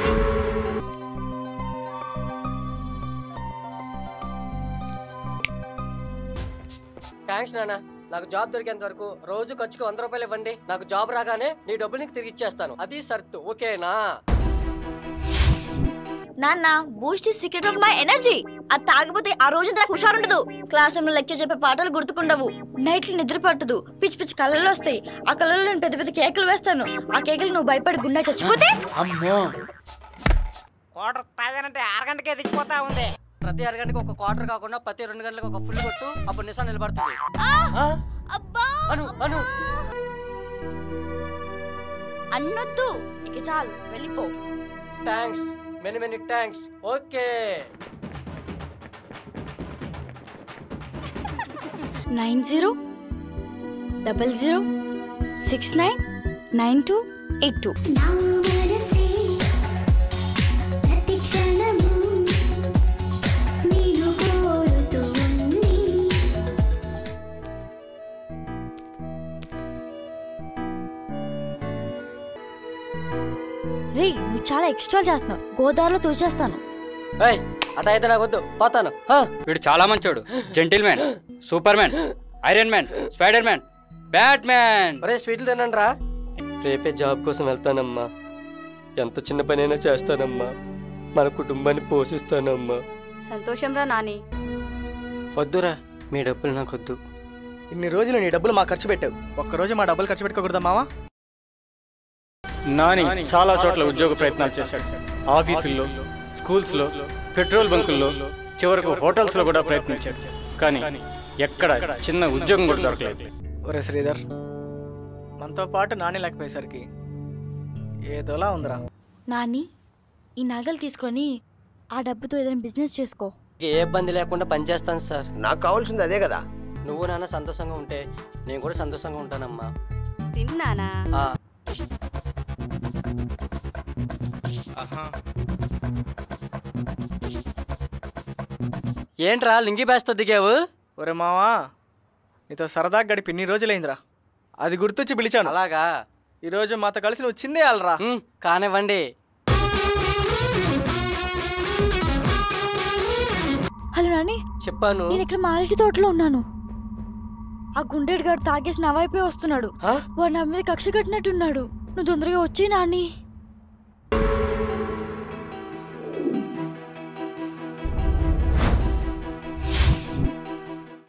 Thanks నాన్న నాకు job దొరికేంత వరకు రోజు ఖర్చుకు వంద రూపాయలు ఇవ్వండి నాకు జాబ్ రాగానే నీ డబ్బులు నీకు తిరిగి ఇచ్చేస్తాను అది సర్తు ఓకేనా నాన్న Boost is secret of my energy అది తాగిపోతే ఆ రోజు నాకు హుషారుండదు క్లాస్ రూమ్ లో లెక్చర్ చెప్పే పాటలు గుర్తుకుండవు నైట్లు నిద్ర పట్టదు పిచ్చి పిచ్చి కళ్ళల్లో వస్తాయి ఆ కళ్ళలో నేను పెద్ద పెద్ద కేకులు వేస్తాను ఆ కేకులు నువ్వు భయపడి గుండె చచ్చిపోతే అమ్మో క్వార్టర్ తాగానంటే అరగంటకే దిగిపోతా ఉంది ప్రతి అరగంటకి ఒక క్వార్టర్ కాకుండా ప్రతి రెండు గంటలకు ఒక ఫుల్ కొట్టు అప్పుడు నిశా నిలబడుతుంది అబ్బా అను అను అన్నొద్దు ఇక చాలు వెళ్ళిపో thanks many many thanks okay nine zero double zero six nine nine two eight two నా మనసే ప్రతి క్షణము నేను కోరుతూ ఉంది రే నువ్వు చాలా ఎక్స్ట్రా చేస్తున్నావు గోదావరిలో తోచేస్తాను ఏయ్ అట అయితే నాకు వద్దు పోతాను హా. వీడు చాలా మంచోడు gentleman Superman Iron Man Spiderman Batman ఒరే స్వీట్లు తినండి రా రేపే జాబ్ కోసం వెళ్తానమ్మా ఎంత చిన్న పనైనా చేస్తానమ్మా మన కుటుంబాన్ని పోషిస్తానమ్మా సంతోషం రా నాని వద్దురా మీ డబ్బులు నాకు వద్దు ఇన్ని రోజులు నీ డబ్బులు మా ఖర్చు పెట్టావు ఒక్కరోజు మా డబ్బులు ఖర్చు పెట్టుకోకూడదా మావా నాని చాలా చోట్ల ఉద్యోగ ప్రయత్నాలు చేశాడు ఆఫీసుల్లో స్కూల్స్లో పెట్రోల్ బంకుల్లో చివరకు హోటల్స్లో కూడా ప్రయత్నించాడు కానీ ఎక్కడ చిన్న ఉద్యోగం కూడా దొరకలేదు ఒరే శ్రీధర్ మనతో పాటు నాని లేకపోయేసరికి ఏదోలా ఉందిరా నాని ఈ నగలు తీసుకొని ఆ డబ్బుతో ఏదైనా బిజినెస్ చేసుకో ఏ ఇబ్బంది లేకుండా పనిచేస్తాను సార్ నాకు కావాల్సింది అదే కదా నువ్వు నాన్న సంతోషంగా ఉంటే నేను కూడా సంతోషంగా ఉంటానమ్మా తిన్నానా ఆ, ఏంట్రా లింగి బ్యాస్తో దిగావు ఒరే మావా నీతో సరదాగా గడిపి ఇన్ని రోజులైందిరా అది గుర్తొచ్చి పిలిచాను అలాగా ఈరోజు మాతో కలిసి నువ్వు చిందేయాలరా ఉమ్, కానివ్వండి హలో నాని చెప్పాను నేను ఇక్కడ మారేటి తోటలో ఉన్నాను ఆ గుండెడు గారు తాగేసి నా వైపే వస్తున్నాడు హా? వాడు నా మీద కక్ష కట్టినట్టున్నాడు నువ్వు తొందరగా వచ్చే నాని